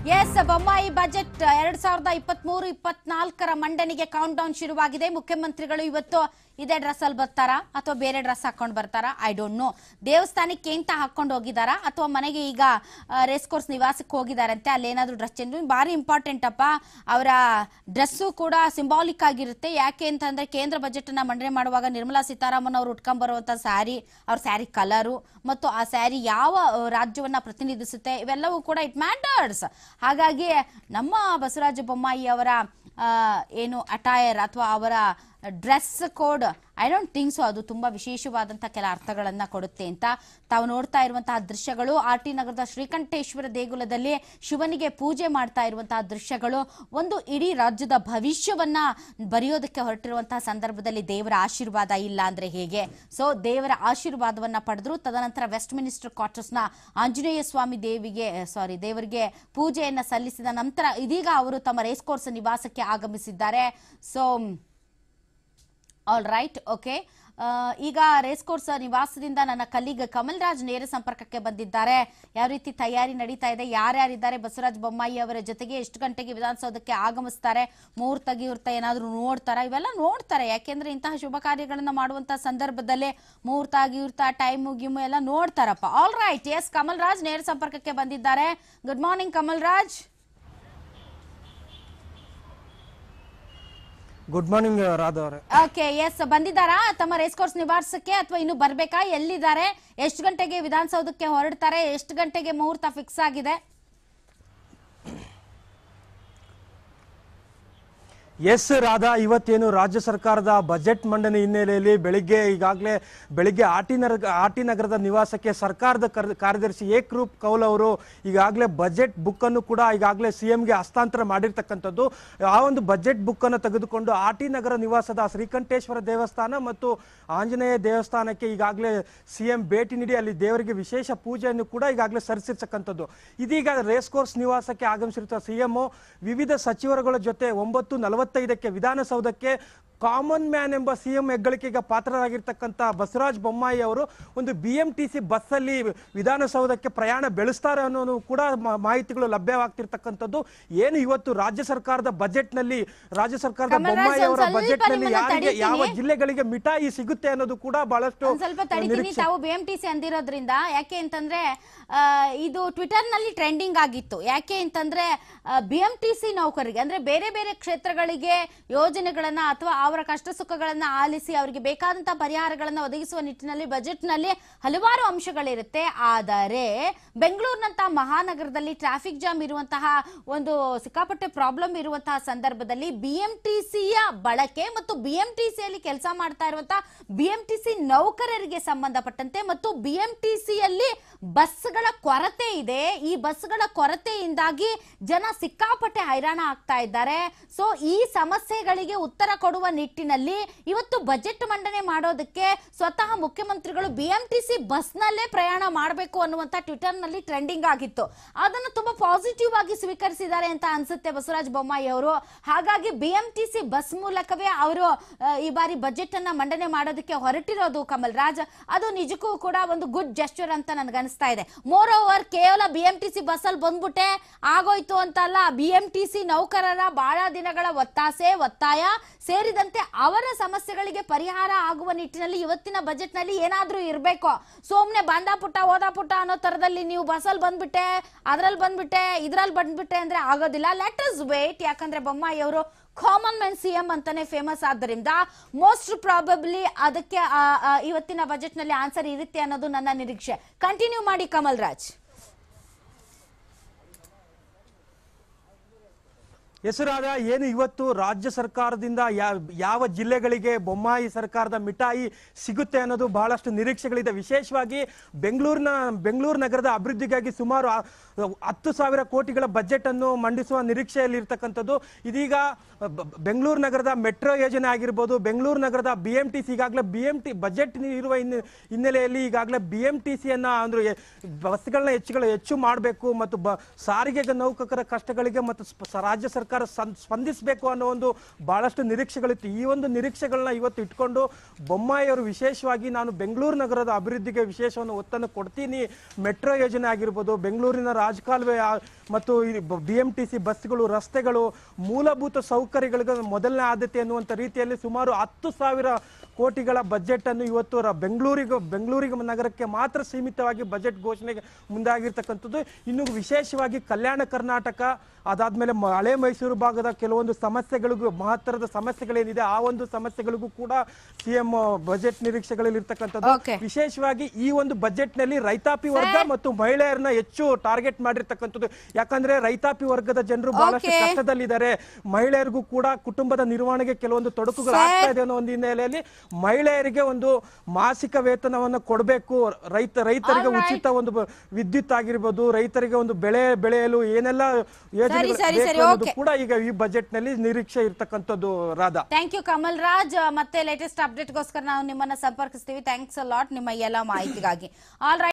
S Bommai budget ಎರಡ್ ಸಾವಿರದ ಇಪ್ಪತ್ತ್ ಮೂರು ಇಪ್ಪತ್ನಾಲ್ಕರ ಮಂಡನೆಗೆ ಕೌಂಟ್ ಡೌನ್ ಶುರುವಾಗಿದೆ ಮುಖ್ಯಮಂತ್ರಿಗಳು ಇವತ್ತು ಇದೇ ಡ್ರೆಸ್ ಅಲ್ಲಿ ಬರ್ತಾರಾ ಅಥವಾ ಬೇರೆ ಡ್ರೆಸ್ ಹಾಕೊಂಡು ಬರ್ತಾರಾ ಐ ಡೋಂಟ್ ನೋ ದೇವಸ್ಥಾನಕ್ಕೆ ಅಂತ ಹಾಕೊಂಡು ಹೋಗಿದಾರಾ ಅಥವಾ ಮನೆಗೆ ಈಗ ರೇಸ್ ಕೋರ್ಸ್ ನಿವಾಸಕ್ಕೆ ಹೋಗಿದಾರಂತೆ ಅಲ್ಲಿ ಏನಾದ್ರು ಡ್ರೆಸ್ ಚೇಂಜ್ ಭಾರಿ ಇಂಪಾರ್ಟೆಂಟ್ ಅಪ್ಪ ಅವರ ಡ್ರೆಸ್ಸು ಕೂಡ ಸಿಂಬಾಲಿಕ್ ಆಗಿರುತ್ತೆ ಯಾಕೆ ಅಂತಂದ್ರೆ ಕೇಂದ್ರ ಬಜೆಟ್ ಅನ್ನ ಮಂಡನೆ ಮಾಡುವಾಗ ನಿರ್ಮಲಾ ಸೀತಾರಾಮನ್ ಅವರು ಉಟ್ಕೊಂಡ್ ಬರುವಂತ ಸ್ಯಾರಿ ಅವ್ರ ಸ್ಯಾರಿ ಕಲರು ಮತ್ತು ಆ ಸ್ಯಾರಿ ಯಾವ ಆ, ರಾಜ್ಯವನ್ನ ಪ್ರತಿನಿಧಿಸುತ್ತೆ ಇವೆಲ್ಲವೂ ಕೂಡ ಇಟ್ ಮ್ಯಾಟರ್ಸ್ ಹಾಗಾಗಿ ನಮ್ಮ ಬಸವರಾಜ ಬೊಮ್ಮಾಯಿ ಅವರ ಆ, ಏನು ಅಟೈರ್ ಅಥವಾ ಅವರ dress code I don't think so ಅದು ತುಂಬಾ ವಿಶೇಷವಾದಂಥ ಕೆಲ ಅರ್ಥಗಳನ್ನ ಕೊಡುತ್ತೆ ಅಂತ ತಾವು ನೋಡ್ತಾ ಇರುವಂತಹ ದೃಶ್ಯಗಳು ಆರ್ ಟಿ ನಗರದ ಶ್ರೀಕಂಠೇಶ್ವರ ದೇಗುಲದಲ್ಲಿ ಶಿವನಿಗೆ ಪೂಜೆ ಮಾಡ್ತಾ ಇರುವಂತಹ ದೃಶ್ಯಗಳು ಒಂದು ಇಡೀ ರಾಜ್ಯದ ಭವಿಷ್ಯವನ್ನ ಬರೆಯೋದಕ್ಕೆ ಹೊರಟಿರುವಂತಹ ಸಂದರ್ಭದಲ್ಲಿ ದೇವರ ಆಶೀರ್ವಾದ ಇಲ್ಲ ಅಂದ್ರೆ ಹೇಗೆ ಸೊ ದೇವರ ಆಶೀರ್ವಾದವನ್ನ ಪಡೆದ್ರು ತದನಂತರ ವೆಸ್ಟ್ ಮಿನಿಸ್ಟರ್ ಕ್ವಾರ್ಟರ್ಸ್ನ ಆಂಜನೇಯ ಸ್ವಾಮಿ ದೇವಿಗೆ ಸಾರಿ ದೇವರಿಗೆ ಪೂಜೆಯನ್ನ ಸಲ್ಲಿಸಿದ ನಂತರ ಇದೀಗ ಅವರು ತಮ್ಮ ರೇಸ್ ಕೋರ್ಸ್ ನಿವಾಸಕ್ಕೆ ಆಗಮಿಸಿದ್ದಾರೆ ಸೊ ಆಲ್ ರೈಟ್ ಓಕೆ ಈಗ ರೇಸ್ ಕೋರ್ಸ್ ನಿವಾಸದಿಂದ ನನ್ನ ಕಲೀಗ್ ಕಮಲ್ ರಾಜ್ ನೇರ ಸಂಪರ್ಕಕ್ಕೆ ಬಂದಿದ್ದಾರೆ ಯಾವ ರೀತಿ ತಯಾರಿ ನಡೀತಾ ಇದೆ ಯಾರ್ಯಾರಿದ್ದಾರೆ ಬಸವರಾಜ ಬೊಮ್ಮಾಯಿ ಅವರ ಜೊತೆಗೆ ಎಷ್ಟು ಗಂಟೆಗೆ ವಿಧಾನಸೌಧಕ್ಕೆ ಆಗಮಿಸ್ತಾರೆ ಮುಹೂರ್ತ ಗೀರ್ತ ಏನಾದರೂ ನೋಡ್ತಾರಾ ಇವೆಲ್ಲ ನೋಡ್ತಾರೆ ಯಾಕೆಂದ್ರೆ ಇಂತಹ ಶುಭ ಕಾರ್ಯಗಳನ್ನ ಮಾಡುವಂತಹ ಸಂದರ್ಭದಲ್ಲೇ ಮುಹೂರ್ತ ಗೀರ್ತ ಟೈಮು ಗಿಮು ಎಲ್ಲ ನೋಡ್ತಾರಪ್ಪ all right yes Kamal Raj ನೇರ ಸಂಪರ್ಕಕ್ಕೆ ಬಂದಿದ್ದಾರೆ good morning Kamal Raj good morning Radha ಅವರೇ ಓಕೆ ಎಸ್ ಬಂದಿದ್ದಾರಾ ತಮ್ಮ ರೇಸ್ ಕೋರ್ಸ್ ನಿವಾಸಕ್ಕೆ ಅಥವಾ ಇನ್ನು ಬರ್ಬೇಕಾ ಎಲ್ಲಿದ್ದಾರೆ ಎಷ್ಟು ಗಂಟೆಗೆ ವಿಧಾನಸೌಧಕ್ಕೆ ಹೊರಡ್ತಾರೆ ಎಷ್ಟು ಗಂಟೆಗೆ ಮುಹೂರ್ತ ಫಿಕ್ಸ್ ಆಗಿದೆ ಎಸ್ ರಾಧಾ ಇವತ್ತೇನು ರಾಜ್ಯ ಸರ್ಕಾರದ ಬಜೆಟ್ ಮಂಡನೆ ಹಿನ್ನೆಲೆಯಲ್ಲಿ ಬೆಳಿಗ್ಗೆ ಈಗಾಗಲೇ ಬೆಳಿಗ್ಗೆ ಆಟಿ ನಗರ ಆಟಿ ನಗರದ ನಿವಾಸಕ್ಕೆ ಸರ್ಕಾರದ ಕರ್- ಕಾರ್ಯದರ್ಶಿ ಏಕ್ರೂಪ್ ಕೌಲ್ ಅವರು ಈಗಾಗಲೇ ಬಜೆಟ್ ಬುಕ್ ಅನ್ನು ಕೂಡ ಈಗಾಗಲೇ ಸಿಎಂಗೆ ಹಸ್ತಾಂತರ ಮಾಡಿರ್ತಕ್ಕಂಥದ್ದು ಆ ಒಂದು ಬಜೆಟ್ ಬುಕ್ ಅನ್ನು ತೆಗೆದುಕೊಂಡು ಆಟಿ ನಗರ ನಿವಾಸದ ಶ್ರೀಕಂಠೇಶ್ವರ ದೇವಸ್ಥಾನ ಮತ್ತು ಆಂಜನೇಯ ದೇವಸ್ಥಾನಕ್ಕೆ ಈಗಾಗಲೇ ಸಿಎಂ ಭೇಟಿ ನೀಡಿ ಅಲ್ಲಿ ದೇವರಿಗೆ ವಿಶೇಷ ಪೂಜೆಯನ್ನು ಕೂಡ ಈಗಾಗಲೇ ಸಲ್ಲಿಸಿರ್ತಕ್ಕಂಥದ್ದು ಇದೀಗ ರೇಸ್ ಕೋರ್ಸ್ ನಿವಾಸಕ್ಕೆ ಆಗಮಿಸಿರುವ ಸಿಎಂ ವಿವಿಧ ಸಚಿವರುಗಳ ಜೊತೆ ಒಂಬತ್ತು ನಲವತ್ತೈದಕ್ಕೆ ವಿಧಾನಸೌಧಕ್ಕೆ ಕಾಮನ್ ಮ್ಯಾನ್ ಎಂಬ ಸಿಎಂ ಹೆಗ್ಗಳಿಕೆಗೆ ಪಾತ್ರರಾಗಿರ್ತಕ್ಕಂಥ ಬಸವರಾಜ ಬೊಮ್ಮಾಯಿ ಅವರು ಒಂದು ಬಿ ಎಂ ಟಿ ಸಿ ಬಸ್ಸಲ್ಲಿ ವಿಧಾನಸೌಧಕ್ಕೆ ಪ್ರಯಾಣ ಬೆಳೆಸ್ತಾರೆ ಅನ್ನೋದು ಕೂಡ ಮ- ಮಾಹಿತಿಗಳು ಲಭ್ಯವಾಗ್ತಿರ್ತಕ್ಕಂಥದ್ದು ಏನು ಇವತ್ತು ರಾಜ್ಯ ಸರ್ಕಾರದ ಬಜೆಟ್ ನಲ್ಲಿ ರಾಜ್ಯ ಸರ್ಕಾರದ ಕಮಲರಾಜ್, ಬೊಮ್ಮಾಯಿ ಅವರ ಒಂದ್ ಸ್ವಲ್ಪ ಬಜೆಟ್ ನಲ್ಲಿ ನಿಮ್ಮನ್ನ ಯಾರಿಗೆ ಯಾವ ತಡೀತೀನಿ. ಜಿಲ್ಲೆಗಳಿಗೆ ಮಿಠಾಯಿ ಸಿಗುತ್ತೆ ಅನ್ನೋದು ಕೂಡ ಬಹಳಷ್ಟು ಒಂದ್ ಸ್ವಲ್ಪ ತಡಿತೀನಿ ನಿರೀಕ್ಷೆ ತಾವು ಬಿ ಎಂ ಟಿ ಸಿ ಅಂದಿರೋದ್ರಿಂದ ಯಾಕೆ ಅಂತಂದ್ರೆ ಆ, ಇದು ಟ್ವಿಟರ್ ನಲ್ಲಿ ಟ್ರೆಂಡಿಂಗ್ ಆಗಿತ್ತು ಯಾಕೆ ಅಂತಂದ್ರೆ ಬಿ ಎಂ ಟಿ ಸಿ ನೌಕರಿಗೆ ಅಂದ್ರೆ ಬೇರೆ ಬೇರೆ ಕ್ಷೇತ್ರಗಳಿಗೆ ಯೋಜನೆಗಳನ್ನ ಅಥವಾ ಅವರ ಕಷ್ಟ ಸುಖಗಳನ್ನ ಆಲಿಸಿ ಅವರಿಗೆ ಬೇಕಾದಂತಹ ಪರಿಹಾರಗಳನ್ನ ಒದಗಿಸುವ ನಿಟ್ಟಿನಲ್ಲಿ ಬಜೆಟ್ ನಲ್ಲಿ ಹಲವಾರು ಅಂಶಗಳಿರುತ್ತೆ ಆದರೆ ಬೆಂಗಳೂರಿನಂತಹ ಮಹಾನಗರದಲ್ಲಿ ಟ್ರಾಫಿಕ್ ಜಾಮ್ ಇರುವಂತಹ ಒಂದು ಸಿಕ್ಕಾಪಟ್ಟೆ ಪ್ರಾಬ್ಲಮ್ ಇರುವಂತಹ ಸಂದರ್ಭದಲ್ಲಿ ಬಿಎಂಟಿಸಿಯ ಬಳಕೆ ಮತ್ತು ಬಿಎಂಟಿಸಿಯಲ್ಲಿ ಕೆಲಸ ಮಾಡ್ತಾ ಇರುವಂತಹ ಬಿಎಂಟಿಸಿ ನೌಕರರಿಗೆ ಸಂಬಂಧಪಟ್ಟಂತೆ ಮತ್ತು ಬಿಎಂಟಿಸಿಯಲ್ಲಿ ಬಸ್ಗಳ ಕೊರತೆ ಇದೆ ಈ ಬಸ್ಗಳ ಕೊರತೆಯಿಂದಾಗಿ ಜನ ಸಿಕ್ಕಾಪಟ್ಟೆ ಹೈರಾಣ ಆಗ್ತಾ ಇದ್ದಾರೆ ಸೊ ಈ ಸಮಸ್ಯೆಗಳಿಗೆ ಉತ್ತರ ಕೊಡುವ ನಿಟ್ಟಿನಲ್ಲಿ ಇವತ್ತು ಬಜೆಟ್ ಮಂಡನೆ ಮಾಡೋದಕ್ಕೆ ಸ್ವತಃ ಮುಖ್ಯಮಂತ್ರಿಗಳು ಬಿಎಂಟಿಸಿ ಬಸ್ನಲ್ಲೇ ಪ್ರಯಾಣ ಮಾಡಬೇಕು ಅನ್ನುವಂತ ಟ್ವಿಟರ್ ನಲ್ಲಿ ಟ್ರೆಂಡಿಂಗ್ ಆಗಿತ್ತು ಅದನ್ನು ತುಂಬಾ ಪಾಸಿಟಿವ್ ಆಗಿ ಸ್ವೀಕರಿಸಿದ್ದಾರೆ ಅಂತ ಅನ್ಸುತ್ತೆ ಬಸವರಾಜ ಬೊಮ್ಮಾಯಿ ಅವರು ಹಾಗಾಗಿ ಬಿಎಂಟಿಸಿ ಬಸ್ ಮೂಲಕವೇ ಅವರು ಆ, ಈ ಬಾರಿ ಬಜೆಟ್ ಅನ್ನ ಮಂಡನೆ ಮಾಡೋದಕ್ಕೆ ಹೊರಟಿರೋದು ಕಮಲ್ ರಾಜ್ ಅದು ನಿಜಕ್ಕೂ ಕೂಡ ಒಂದು ಗುಡ್ ಜೆಸ್ಚರ್ ಅಂತ ನನ್ಗನ್ಸ್ತಾ ಇದೆ ಮೋರ್ ಓವರ್ ಕೇವಲ ಬಿಎಂಟಿಸಿ ಬಸ್ ಅಲ್ಲಿ ಬಂದ್ಬಿಟ್ಟೆ ಆಗೋಯ್ತು ಅಂತ ಅಲ್ಲ ಬಿಎಂಟಿಸಿ ನೌಕರರ ಬಹಳ ದಿನಗಳ ಒತ್ತಾಸೆ ಒತ್ತಾಯ ಸೇರಿದಂತೆ ಅವರ ಸಮಸ್ಯೆಗಳಿಗೆ ಪರಿಹಾರ ಆಗುವ ನಿಟ್ಟಿನಲ್ಲಿ ಇವತ್ತಿನ ಬಜೆಟ್ ನಲ್ಲಿ ಏನಾದ್ರೂ ಇರಬೇಕು ಸುಮ್ನೆ ಬಂದ ಪುಟ್ಟ ಹೋದ ಪುಟ್ಟ ಅನ್ನೋ ತರದಲ್ಲಿ ನೀವು ಬಸ್ಸಲ್ಲಿ ಬಂದ್ಬಿಟ್ಟೆ ಅದ್ರಲ್ಲಿ ಬಂದ್ಬಿಟ್ಟೆ ಇದ್ರಲ್ಲಿ ಬಂದ್ಬಿಟ್ಟೆ ಅಂದ್ರೆ ಆಗೋದಿಲ್ಲ ಲೆಟ್ ಅಸ್ ವೇಟ್ ಯಾಕಂದ್ರೆ ಬೊಮ್ಮಾಯಿ ಅವರು ಕಾಮನ್ ಮ್ಯಾನ್ ಸಿ ಎಂ ಅಂತಾನೆ ಫೇಮಸ್ ಆದ್ದರಿಂದ ಮೋಸ್ಟ್ ಪ್ರಾಬಬ್ಲಿ ಅದಕ್ಕೆ ಆ, ಆ, ಇವತ್ತಿನ ಬಜೆಟ್ ನಲ್ಲಿ ಆನ್ಸರ್ ಇರುತ್ತೆ ಅನ್ನೋದು ನನ್ನ ನಿರೀಕ್ಷೆ ಕಂಟಿನ್ಯೂ ಮಾಡಿ ಕಮಲ್ ರಾಜ್ ಹೆಸರಾದ ಏನು ಇವತ್ತು ರಾಜ್ಯ ಸರ್ಕಾರದಿಂದ ಯಾ- ಯಾವ ಜಿಲ್ಲೆಗಳಿಗೆ ಬೊಮ್ಮಾಯಿ ಸರ್ಕಾರದ ಮಿಠಾಯಿ ಸಿಗುತ್ತೆ ಅನ್ನೋದು ಬಹಳಷ್ಟು ನಿರೀಕ್ಷೆಗಳಿದೆ ವಿಶೇಷವಾಗಿ ಬೆಂಗಳೂರಿನ ಬೆಂಗಳೂರು ನಗರದ ಅಭಿವೃದ್ಧಿಗಾಗಿ ಸುಮಾರು ಆ- ಹತ್ತು ಸಾವಿರ ಕೋಟಿಗಳ ಬಜೆಟ್ ಅನ್ನು ಮಂಡಿಸುವ ನಿರೀಕ್ಷೆಯಲ್ಲಿ ಇರ್ತಕ್ಕಂಥದ್ದು ಇದೀಗ ಬ- ಬೆಂಗಳೂರು ನಗರದ ಮೆಟ್ರೋ ಯೋಜನೆ ಆಗಿರ್ಬೋದು ಬೆಂಗಳೂರು ನಗರದ ಬಿ ಎಂ ಟಿ ಸಿ ಈಗಾಗಲೇ ಬಿ ಎಂ ಟಿ ಬಜೆಟ್ ಇರುವ ಹಿನ್ನೆ- ಹಿನ್ನೆಲೆಯಲ್ಲಿ ಈಗಾಗಲೇ ಬಿ ಎಂ ಟಿ ಸಿಯನ್ನ ಅಂದ್ರೆ ಎ- ಬಸ್ಗಳನ್ನ ಹೆಚ್ಚುಗಳ ಹೆಚ್ಚು ಮಾಡಬೇಕು ಮತ್ತು ಬ ಸಾರಿಗೆ ನೌಕರರ ಕಷ್ಟಗಳಿಗೆ ಮತ್ತು ಸ್ಪ- ಸ- ರಾಜ್ಯ ಸರ್ಕಾರ ಸರ್ಕಾರ ಸಂ- ಸ್ಪಂದಿಸಬೇಕು ಅನ್ನೋ ಒಂದು ಬಹಳಷ್ಟು ನಿರೀಕ್ಷೆಗಳಿತ್ತು ಈ ಒಂದು ನಿರೀಕ್ಷೆಗಳನ್ನ ಇವತ್ತು ಇಟ್ಕೊಂಡು ಬೊಮ್ಮಾಯಿ ಅವರು ವಿಶೇಷವಾಗಿ ನಾನು ಬೆಂಗಳೂರು ನಗರದ ಅಭಿವೃದ್ಧಿಗೆ ವಿಶೇಷವನ್ನು ಒತ್ತನ್ನು ಕೊಡ್ತೀನಿ ಮೆಟ್ರೋ ಯೋಜನೆ ಆಗಿರ್ಬೋದು ಬೆಂಗಳೂರಿನ ರಾಜಕಾಲುವೆ ಆ- ಮತ್ತು ಬಿ ಎಂ ಟಿ ಸಿ ಬಸ್ಗಳು ರಸ್ತೆಗಳು ಮೂಲಭೂತ ಸೌಕರ್ಯಗಳಿಗೆ ಮೊದಲನೇ ಆದ್ಯತೆ ಅನ್ನುವಂಥ ರೀತಿಯಲ್ಲಿ ಸುಮಾರು ಹತ್ತು ಸಾವಿರ ಕೋಟಿಗಳ ಬಜೆಟ್ ಅನ್ನು ಇವತ್ತು ರ- ಬೆಂಗಳೂರಿಗೆ ಬೆಂಗಳೂರಿಗೆ ನಗರಕ್ಕೆ ಮಾತ್ರ ಸೀಮಿತವಾಗಿ ಬಜೆಟ್ ಘೋಷಣೆಗೆ ಮುಂದಾಗಿರ್ತಕ್ಕಂಥದ್ದು ಇನ್ನು ವಿಶೇಷವಾಗಿ ಕಲ್ಯಾಣ ಕರ್ನಾಟಕ ಅದಾದ್ಮೇಲೆ ಮ- ಹಳೆ ಮೈಸೂರು ಭಾಗದ ಕೆಲವೊಂದು ಸಮಸ್ಯೆಗಳಿಗೂ ಮಹತ್ತರದ ಸಮಸ್ಯೆಗಳೇನಿದೆ ಆ ಒಂದು ಸಮಸ್ಯೆಗಳಿಗೂ ಕೂಡ ಸಿಎಂ ಬಜೆಟ್ ನಿರೀಕ್ಷೆಗಳಲ್ಲಿ ಇರ್ತಕ್ಕಂಥದ್ದು Okay. ವಿಶೇಷವಾಗಿ ಈ ಒಂದು ಬಜೆಟ್ ನಲ್ಲಿ ರೈತಾಪಿ ವರ್ಗ ಮತ್ತು ಮಹಿಳೆಯರನ್ನ ಹೆಚ್ಚು ಟಾರ್ಗೆಟ್ ಮಾಡಿರ್ತಕ್ಕಂಥದ್ದು ಯಾಕಂದ್ರೆ ರೈತಾಪಿ ವರ್ಗದ ಜನರು ಬಹಳಷ್ಟು Okay. ಕಷ್ಟದಲ್ಲಿದ್ದಾರೆ ಮಹಿಳೆಯರಿಗೂ ಕೂಡ ಕುಟುಂಬದ ನಿರ್ವಹಣೆಗೆ ಕೆಲವೊಂದು ತೊಡಕುಗಳು Sir. ಆಗ್ತಾ ಇದೆ ಅನ್ನೋ ಒಂದು ಹಿನ್ನೆಲೆಯಲ್ಲಿ ಮಹಿಳೆಯರಿಗೆ ಒಂದು ಮಾಸಿಕ ವೇತನವನ್ನು ಕೊಡಬೇಕು ರೈತ ರೈತರಿಗೆ Alright. ಉಚಿತ ಒಂದು ಬ- ವಿದ್ಯುತ್ ಆಗಿರ್ಬೋದು ರೈತರಿಗೆ ಒಂದು ಬೆಳೆ ಬೆಳೆಯಲು ಏನೆಲ್ಲ ಯೋಜನೆಗಳು ಸರಿ, ಬೇಕು ಸರಿ, ಅನ್ನೋದು okay. ಕೂಡ ಈಗ ಈ ಬಜೆಟ್ ನಲ್ಲಿ ನಿರೀಕ್ಷೆ ಇರ್ತಕ್ಕಂಥದ್ದು ರಾಧಾ ಥ್ಯಾಂಕ್ ಯು ಕಮಲ್ ರಾಜ್ ಮತ್ತೆ ಲೇಟೆಸ್ಟ್ ಅಪ್ಡೇಟ್ಗೋಸ್ಕರ ನಾವು ನಿಮ್ಮನ್ನ ಸಂಪರ್ಕಿಸ್ತೀವಿ ಥ್ಯಾಂಕ್ಸ್ ಲಾಟ್ ನಿಮ್ಮ ಎಲ್ಲ ಮಾಹಿತಿಗಾಗಿ ಆಲ್ ರೈಟ್